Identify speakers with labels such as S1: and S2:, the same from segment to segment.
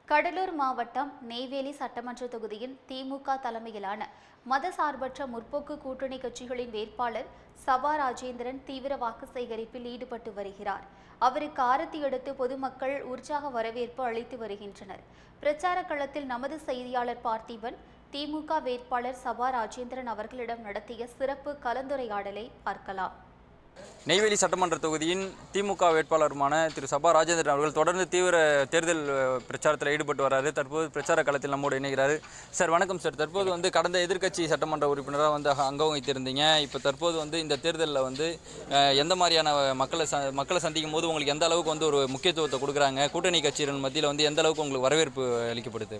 S1: கடலூர் மாவட்டம் நெய்வேலி சட்டமன்ற தொகுதியில் திமுக தலைமையிலான மதசார்பற்ற முற்போக்கு கூட்டணி கட்சிகளின் வேட்பாளர் சபா ராஜேந்திரன் தீவிர வாக்கு சேகரிப்பில் ஈடுபட்டு வருகிறார் அவருக்கு ஆரத்தி எடுத்து பொதுமக்கள் உற்சாக வரவேற்பு அளித்து வருகின்றனர் பிரச்சார களத்தில் நமது செய்தியாளர் பார்த்திபன் திமுக வேட்பாளர் சபா ராஜேந்திரன் அவர்களிடம் நடத்திய சிறப்பு கலந்துரையாடலை பார்க்கலாம்
S2: நெய்வேலி சட்டமன்ற தொகுதியின் திமுக வேட்பாளருமான திரு சபா ராஜேந்திரன் அவர்கள் தொடர்ந்து தீவிர தேர்தல் அஹ், பிரச்சாரத்தில் ஈடுபட்டு வராரு தற்போது பிரச்சார களத்தில் நம்மோடு இணைகிறாரு சார் வணக்கம் சார் தற்போது வந்து கடந்த எதிர்க்கட்சி சட்டமன்ற உறுப்பினராக வந்து அக- அங்கம் வகித்திருந்தீங்க இப்போ தற்போது வந்து இந்த தேர்தலில் வந்து அஹ், எந்த மாதிரியான மக்களை ச மக்களை சந்திக்கும் போது உங்களுக்கு எந்த அளவுக்கு வந்து ஒரு முக்கியத்துவத்தை கொடுக்குறாங்க கூட்டணி கட்சிகள் மத்தியில் வந்து எந்த அளவுக்கு உங்களுக்கு வரவேற்பு அளிக்கப்படுது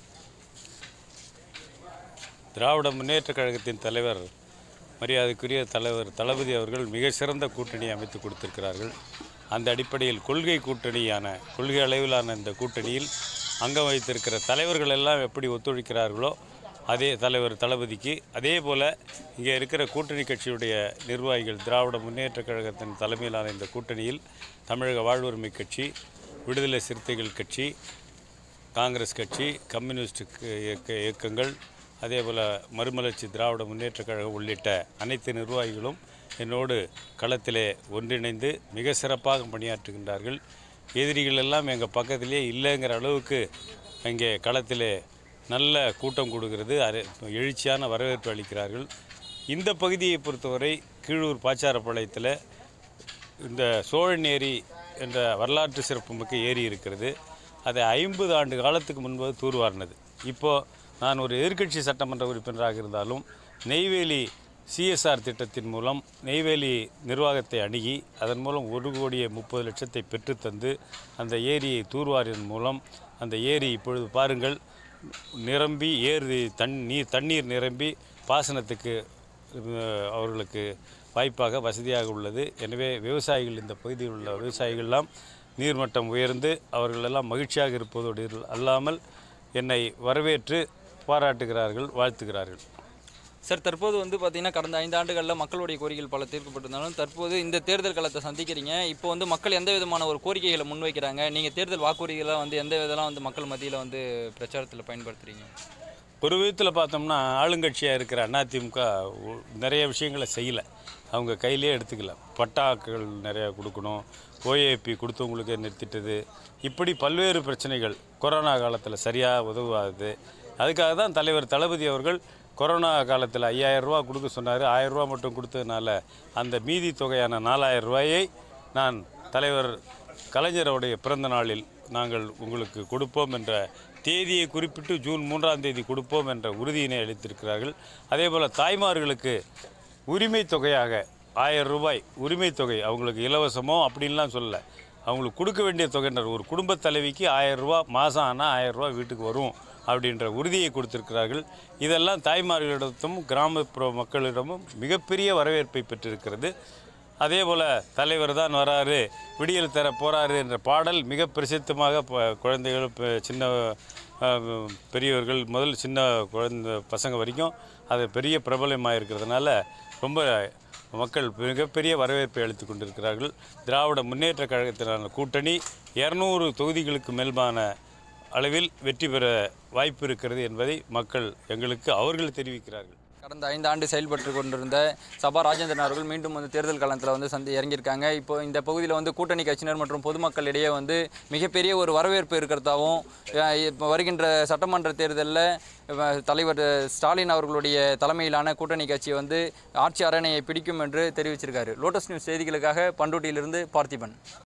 S3: திராவிட முன்னேற்றக் கழகத்தின் தலைவர் மரியாதைக்குரிய தலைவர் தளபதி அவர்கள் மிக சிறந்த கூட்டணியை அமைத்து கொடுத்திருக்கிறார்கள் அந்த அடிப்படையில் கொள்கை கூட்டணியான கொள்கை அளவிலான இந்த கூட்டணியில் அங்கம் வைத்திருக்கிற தலைவர்கள் எல்லாம் எப்படி ஒத்துழைக்கிறார்களோ அதே தலைவர் தளபதிக்கு அதே போல் இங்கே இருக்கிற கூட்டணி கட்சியுடைய நிர்வாகிகள் திராவிட முன்னேற்றக் கழகத்தின் தலைமையிலான இந்த கூட்டணியில் தமிழக வாழ்வுரிமை கட்சி விடுதலை சிறுத்தைகள் கட்சி காங்கிரஸ் கட்சி கம்யூனிஸ்ட் இயக்க இயக்கங்கள் அதே போல் மறுமலர்ச்சி திராவிட முன்னேற்றக் கழகம் உள்ளிட்ட அனைத்து நிர்வாகிகளும் என்னோடு களத்திலே ஒன்றிணைந்து மிக சிறப்பாக பணியாற்றுகின்றார்கள் எதிரிகள் எல்லாம் எங்கள் பக்கத்திலே இல்லைங்கிற அளவுக்கு இங்கே களத்திலே நல்ல கூட்டம் கொடுக்கிறது அரை எழுச்சியான வரவேற்பு அளிக்கிறார்கள் இந்த பகுதியை பொறுத்தவரை கீழூர் பாச்சாரப்பாளையத்தில் இந்த சோழன் ஏரி என்ற வரலாற்று சிறப்புமிக்க ஏரி இருக்கிறது அதை ஐம்பது ஆண்டு காலத்துக்கு முன்பு தூர்வாரினது இப்போது நான் ஒரு எதிர்க்கட்சி சட்டமன்ற உறுப்பினராக இருந்தாலும் நெய்வேலி சிஎஸ்ஆர் திட்டத்தின் மூலம் நெய்வேலி நிர்வாகத்தை அணுகி அதன் மூலம் ஒரு கோடியே முப்பது லட்சத்தை பெற்றுத்தந்து அந்த ஏரியை தூர்வாரின் மூலம் அந்த ஏரி இப்பொழுது பாருங்கள் நிரம்பி ஏறு தண் நீர் தண்ணீர் நிரம்பி பாசனத்துக்கு அஹ், அவர்களுக்கு வாய்ப்பாக வசதியாக உள்ளது எனவே விவசாயிகள் இந்த பகுதியில் உள்ள விவசாயிகள்லாம் நீர்மட்டம் உயர்ந்து அவர்களெல்லாம் மகிழ்ச்சியாக இருப்பதோடு இரு- அல்லாமல் என்னை வரவேற்று பாராட்டுகிறார்கள் வாழ்த்துகிறார்கள்
S2: சார் தற்போது வந்து பார்த்தீங்கன்னா கடந்த ஐந்து ஆண்டுகளில் மக்களுடைய கோரிக்கைகள் பல தீர்க்கப்பட்டிருந்தாலும் தற்போது இந்த தேர்தல் களத்தை சந்திக்கிறீங்க இப்போ வந்து மக்கள் எந்த விதமான ஒரு கோரிக்கைகளை முன்வைக்கிறாங்க நீங்கள் தேர்தல் வாக்குறுதிகளை வந்து எந்த விதம்லாம் வந்து மக்கள் மத்தியில் வந்து பிரச்சாரத்தில் பயன்படுத்துறீங்க
S3: ஒரு விதத்தில் பார்த்தோம்னா ஆளுங்கட்சியாக இருக்கிற அதிமுக ஒ- நிறைய விஷயங்களை செய்யலை அவங்க கையிலே எடுத்துக்கல பட்டாக்கள் நிறையா கொடுக்கணும் ஓஏபி கொடுத்தவங்களுக்கு நிறுத்திட்டது இப்படி பல்வேறு பிரச்சனைகள் கொரோனா காலத்தில் சரியாக உதவாது அதுக்காக தான் தலைவர் தளபதி அவர்கள் கொரோனா காலத்தில் ஐயாயிரம் ரூபா கொடுக்க சொன்னார் ஆயிரம் ரூபா மட்டும் கொடுத்ததுனால அந்த மீதி தொகையான நாலாயிரம் ரூபாயை நான் தலைவர் கலைஞருடைய பிறந்த நாளில் நாங்கள் உங்களுக்கு கொடுப்போம் என்ற தேதியை குறிப்பிட்டு ஜூன் மூன்றாம் தேதி கொடுப்போம் என்ற உறுதியினை அளித்திருக்கிறார்கள் அதேபோல் தாய்மார்களுக்கு உரிமை தொகையாக ஆயிரம் ரூபாய் உரிமை தொகை அவங்களுக்கு இலவசமோ அப்படின்லாம் சொல்லலை அவங்களுக்கு கொடுக்க வேண்டிய தொகைன்ற ஒரு குடும்பத் தலைவிக்கு ஆயிரம் ரூபா மாதம் ஆனால் ஆயிரம் ரூபா வீட்டுக்கு வரும் அப்படின்ற உறுதியை கொடுத்திருக்கிறார்கள் இதெல்லாம் தாய்மார்களிடத்தும் கிராமப்புற மக்களிடமும் மிகப்பெரிய வரவேற்பை பெற்றிருக்கிறது அதே போல் தலைவர் தான் வராரு விடியல் தர போறாரு என்ற பாடல் மிக பிரசித்தமாக ப- குழந்தைகள் ப- சின்ன அஹ், பெரியவர்கள் முதல் சின்ன குழந்தை பசங்க வரைக்கும் அது பெரிய பிரபலமாக இருக்கிறதுனால ரொம்ப மக்கள் மிகப்பெரிய வரவேற்பை அளித்து கொண்டிருக்கிறார்கள் திராவிட முன்னேற்ற கழகத்திலான கூட்டணி இரநூறு தொகுதிகளுக்கு மேல்பான அளவில் வெற்றி பெற வாய்ப்பு இருக்கிறது என்பதை மக்கள் எங்களுக்கு அவர்கள் தெரிவிக்கிறார்கள்
S2: கடந்த ஐந்து ஆண்டு செயல்பட்டு கொண்டிருந்த சபா ராஜேந்திரன் அவர்கள் மீண்டும் வந்து தேர்தல் களத்தில் வந்து சந்தி இறங்கியிருக்காங்க இப்போ இந்த பகுதியில் வந்து கூட்டணி கட்சியினர் மற்றும் பொதுமக்களிடையே வந்து மிகப்பெரிய ஒரு வரவேற்பு இருக்கிறதாவும் அஹ் இப்போ வருகின்ற சட்டமன்ற தேர்தலில் அஹ் தலைவர் ஸ்டாலின் அவர்களுடைய தலைமையிலான கூட்டணி கட்சி வந்து ஆட்சி அரணையை பிடிக்கும் என்று தெரிவிச்சிருக்காரு லோட்டஸ் நியூஸ் செய்திகளுக்காக பண்டூட்டியிலிருந்து பார்த்திபன்